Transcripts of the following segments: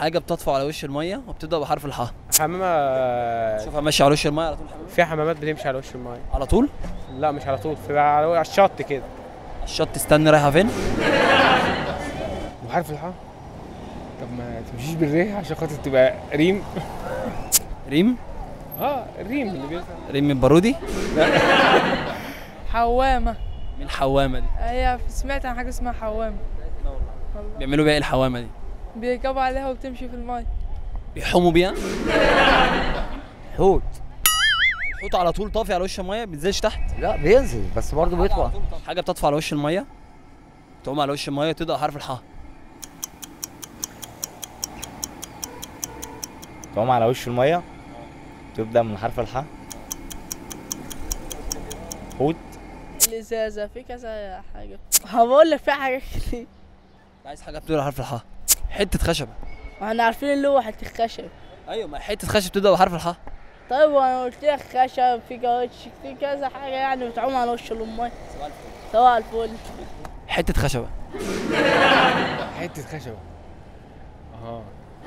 حاجه بتطفو على وش الميه وبتبدا بحرف الحاء حمامه شوفها ماشيه على وش الميه على طول حمامة. في حمامات بتمشي على وش المايه على طول لا مش على طول في على على الشط كده الشط تستني رايحه فين وحرف الحاء طب ما تمشيش بالريح عشان خاطر تبقى ريم ريم اه الريم اللي بيظهر ريم من بارودي حوامة مين الحوامه دي هي سمعت عن حاجة اسمها حوامة والله. بيعملوا بيها ايه الحوامه دي بيركبوا عليها وبتمشي في الماء بيحوموا بيها حوت الحوت على طول طافي على وش الميه ما بينزلش تحت لا بينزل بس برضه بيطلع حاجه بتطفو على وش الميه تقوم على وش الميه تبدا حرف الحاء تقوم على وش الميه تبدا من حرف الحاء حوت الإزازة في كذا حاجة هبقول لك في حاجات كتير عايز حاجه بتبدا بحرف الحاء حته خشبه واحنا عارفين اللي هو حتة خشب ايوه ما حته خشب بتبدا بحرف الحاء طيب وانا قلت لك خشب في كاوتش في كذا حاجة يعني بتعوم على وش الماء سواء الفل حته خشبه حته خشبه اه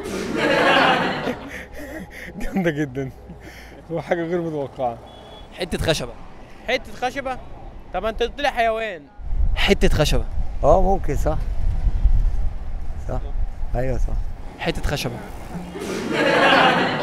جامده جدا هو حاجه غير متوقعه حته خشبه حته خشبه طب انت قلت لي حيوان حته خشبه اه ممكن صح صح ايوه صح حته خشبه